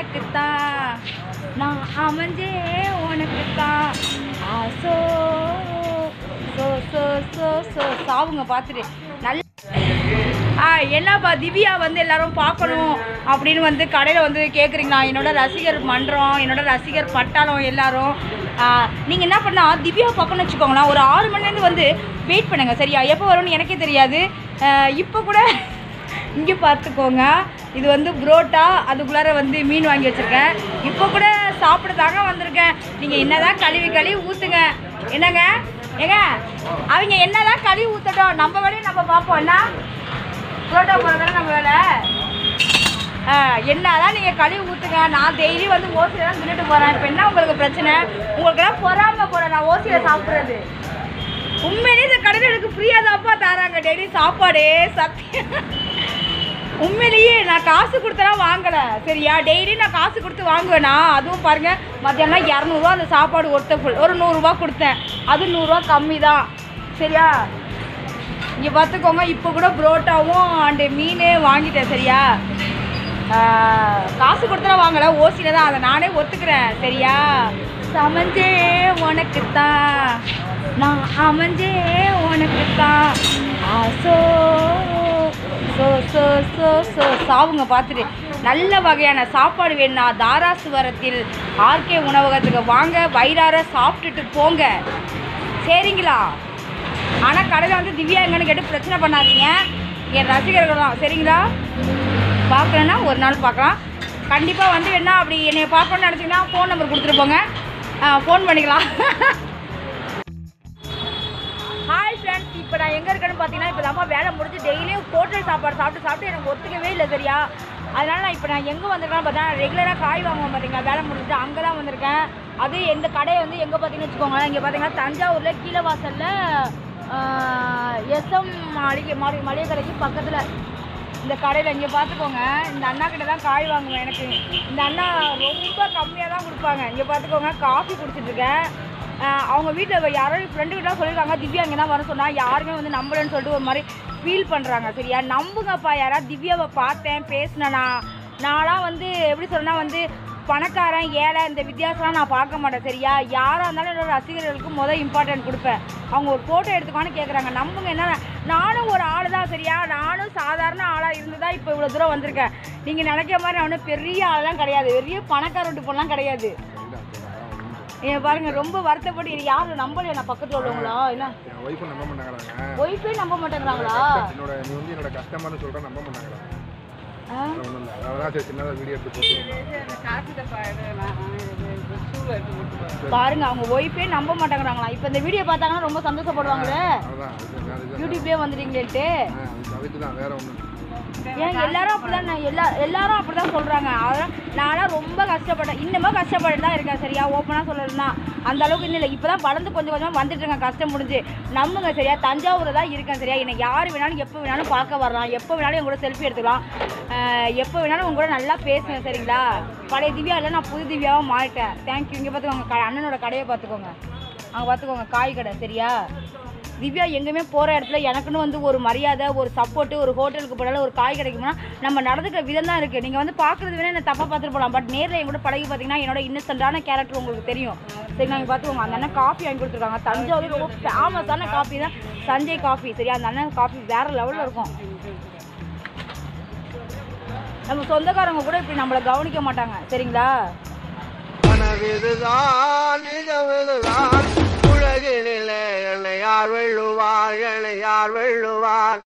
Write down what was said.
உனக்குத்தான் நான் அமைஞ்சே உனக்குத்தான் ஆசோ சோ சோ சோ சோ சாவுங்க பார்த்துட்டு நல்ல ஆ என்னப்பா திவ்யா வந்து எல்லாரும் பார்க்கணும் அப்படின்னு வந்து கடையில் வந்து கேட்குறீங்களா என்னோட ரசிகர் மன்றம் என்னோட ரசிகர் பட்டாளம் எல்லாரும் நீங்கள் என்ன பண்ணா திவ்யா பார்க்கணும்னு வச்சுக்கோங்களேன் ஒரு ஆறு மணிலேருந்து வந்து வெயிட் பண்ணுங்க சரியா எப்போ வரும்னு எனக்கே தெரியாது இப்போ கூட இங்கே பார்த்துக்கோங்க இது வந்து புரோட்டா அதுக்குள்ளார வந்து மீன் வாங்கி வச்சுருக்கேன் இப்போ கூட சாப்பிட தாங்க வந்திருக்கேன் நீங்கள் என்னதான் கழுவி கழுவி ஊற்றுங்க என்னங்க ஏங்க அவங்க என்னதான் கழுவி ஊற்றட்டும் நம்ம வேலையை நம்ம பார்ப்போம் என்ன புரோட்டா போகிறதால நம்ம வேலை ஆ, என்னதான் நீங்கள் கழுவி ஊற்றுங்க நான் டெய்லி வந்து ஓசியில் தான் தின்னுட்டு போகிறேன் இப்போ என்ன உங்களுக்கு பிரச்சனை உங்களுக்கெல்லாம் பொறாம போகிறேன் நான் ஓசியில் சாப்பிட்றது உண்மையிலேயே இந்த கடையில் எனக்கு ஃப்ரீயாக தான்ப்பா தராங்க டெய்லி சாப்பாடு சத்தியம் உண்மையிலேயே நான் காசு கொடுத்தலாம் வாங்கலை சரியா டெய்லி நான் காசு கொடுத்து வாங்குவேனா அதுவும் பாருங்கள் மத்தியானம் இரநூறுவா அந்த சாப்பாடு ஒருத்த ஃபுல் ஒரு நூறுரூவா கொடுத்தேன் அது நூறுரூவா கம்மி தான் சரியா இங்கே பார்த்துக்கோங்க இப்போ கூட புரோட்டாவும் அண்டு மீன் வாங்கிட்டேன் சரியா ஆஹ், காசு கொடுத்தலாம் வாங்கலை ஓசியில் தான் அதை நானே ஒத்துக்கிறேன் சரியா சமைஞ்சே உனக்குத்தான் நான் அமைஞ்சே உனக்குத்தான் ஆசோ சோ சோ சோ சோ சாவுங்க பார்த்துட்டு நல்ல வகையான சாப்பாடு வேணும்னா தாராசுவரத்தில் ஆர்கே உணவகத்துக்கு வாங்க வயிறார சாப்பிட்டுட்டு போங்க சரிங்களா ஆனால் கடையில் வந்து திவ்யா எங்கன்னு கேட்டு பிரச்சனை பண்ணாதீங்க என் ரசிகர்கள் தான் சரிங்களா பார்க்கலன்னா ஒரு நாள் பார்க்கலாம் கண்டிப்பாக வந்து என்ன அப்படி என்னை பார்க்கணும்னு நினச்சிங்கன்னா ஃபோன் நம்பர் கொடுத்துட்டு போங்க ஃபோன் பண்ணிக்கலாம் ஹாய் ஃப்ரெண்ட்ஸ் இப்போ நான் எங்கே இருக்கேன்னு பார்த்தீங்கன்னா இப்போ அம்மா வேலை முடிஞ்சு டெய்லியும் ஹோட்டல் சாப்பாடு சாப்பிட்டு சாப்பிட்டு எனக்கு ஒத்துக்கவே இல்லை சரியா அதனால நான் இப்போ நான் எங்கே வந்திருக்கேன்னு பார்த்தா ரெகுலராக காய் வாங்குவோம் பார்த்தீங்களா வேலை முடிஞ்சுட்டு அங்கே தான் வந்திருக்கேன் அது எந்த கடையை வந்து எங்கே பார்த்தீங்கன்னு வச்சுக்கோங்களேன் இங்கே பார்த்தீங்கன்னா தஞ்சாவூரில் கீழே வாசலில் எஸ்எம் மளிகை மளிகை மளிகை கடைக்கு பக்கத்தில் இந்த கடையில் இங்கே பார்த்துக்கோங்க இந்த அண்ணா கிட்ட தான் காய் வாங்குவேன் எனக்கு இந்த அண்ணா ரொம்ப கம்மியாக தான் கொடுப்பாங்க இங்கே பார்த்துக்கோங்க காஃபி குடிச்சிட்ருக்கேன் அவங்க வீட்டில் யாரோ ஃப்ரெண்டு கிட்ட சொல்லியிருக்காங்க திவ்யா இங்கே தான் வர சொன்னால் யாருமே வந்து நம்பலன்னு சொல்லிட்டு ஒரு மாதிரி ஃபீல் பண்ணுறாங்க சரியா நம்புங்கப்பா யாராவது திவ்யாவை பார்த்தேன் பேசினேனா நான்லாம் வந்து எப்படி சொன்னா வந்து பணக்காரன் ஏழை இந்த வித்தியாசம்லாம் நான் பார்க்க மாட்டேன் சரியா யாராக இருந்தாலும் என்னோட ரசிகர்களுக்கு முதல் இம்பார்ட்டன்ட் கொடுப்பேன் அவங்க ஒரு ஃபோட்டோ எடுத்துக்கான்னு கேட்குறாங்க நம்புங்க என்ன நானும் ஒரு ஆள் தான் சரியா நானும் சாதாரண ஆளாக இருந்து தான் இப்போ இவ்வளோ தூரம் வந்திருக்கேன் நீங்கள் நினைக்கிற மாதிரி நான் ஒன்றும் பெரிய ஆளெல்லாம் கிடையாது பெரிய பணக்கார வீட்டு பொண்ணலாம் கிடையாது ஏன் பாருங்க ரொம்ப வருத்தப்பட்டு இது யாரும் நம்பலையா நான் பக்கத்தில் உள்ளவங்களா என்ன என் ஒய்ஃபை நம்ப மாட்டேங்கிறாங்க ஒய்ஃபே நம்ப மாட்டேங்கிறாங்களா என்னோட நீ வந்து என்னோட கஸ்டமர்னு சொல்ற நம்ப மாட்டேங்கிறாங்க ஆ? வேற ஒன்றும் இல்லை அதனால தான் சரி சின்னதாக வீடியோ எடுத்து போட்டு பாருங்க அவங்க ஒய்ஃபே நம்ப மாட்டேங்கிறாங்களா இப்போ இந்த வீடியோ பார்த்தாங்கன்னா ரொம்ப சந்தோஷப்படுவாங்களே அதுதான் அதுக்கு அதுக்கு யூடியூப்லேயே வந்துட்டீங்களேன்ட்டு ஆ, அதுக்கு- அதுக்கு தான் வேற ஒன்றும் ஏன் எல்லாரும் அப்படிதான் நான் எல்லா எல்லாரும் அப்படிதான் சொல்றாங்க அதான் நான்லாம் ரொம்ப கஷ்டப்பட்டேன் இன்னமும் கஷ்டப்பட்டு தான் இருக்கேன் சரியா ஓப்பனாக சொல்லணும்னா அந்த அளவுக்கு இன்னும் இல்லை இப்போ தான் வளர்ந்து கொஞ்சம் கொஞ்சமாக வந்துட்டு இருக்கேன் கஷ்டம் முடிஞ்சு நம்புங்க சரியா தஞ்சாவூர் தான் இருக்கேன் சரியா என்னை யார் வேணாலும் எப்போ வேணாலும் பார்க்க வரலாம் எப்போ வேணாலும் என் கூட செல்ஃபி எடுத்துக்கலாம் ஆஹ் எப்போ வேணாலும் உங்க கூட நல்லா பேசுவேன் சரிங்களா பழைய திவ்யா இல்லை நான் புது திவ்யாவாக மாறிட்டேன் தேங்க்யூ இங்கே பார்த்துக்கோங்க க- அண்ணனோட கடையை பார்த்துக்கோங்க அங்கே பார்த்துக்கோங்க காய் கடை சரியா திவ்யா எங்கேயுமே போகிற இடத்துல எனக்குன்னு வந்து ஒரு மரியாதை ஒரு சப்போர்ட்டு ஒரு ஹோட்டலுக்கு போனாலும் ஒரு காய் கிடைக்கும்னா நம்ம நடந்துக்கிற விதம் தான் இருக்குது நீங்கள் வந்து பார்க்குறது வேணா என்ன தப்பாக பார்த்துட்டு போகலாம் பட் நேரில் என் கூட பழகி பார்த்தீங்கன்னா என்னோட இன்னசென்ட்டான கேரக்டர் உங்களுக்கு தெரியும் சரி நாங்கள் பார்த்துக்கோங்க அந்த அண்ணன் காஃபி வாங்கி கொடுத்துருக்காங்க தஞ்சாவூர் ரொம்ப ஃபேமஸான காஃபி தான் சஞ்சய் காஃபி சரியா அந்த அண்ணன் காஃபி வேறு லெவலில் இருக்கும் நம்ம சொந்தக்காரங்க கூட இப்படி நம்மளை கவனிக்க மாட்டாங்க சரிங்களா கனவிதுதான் நிஜமிதுதான் உலகினிலே என்னை யார் வெல்லுவார் என்னை யார் வெல்லுவார்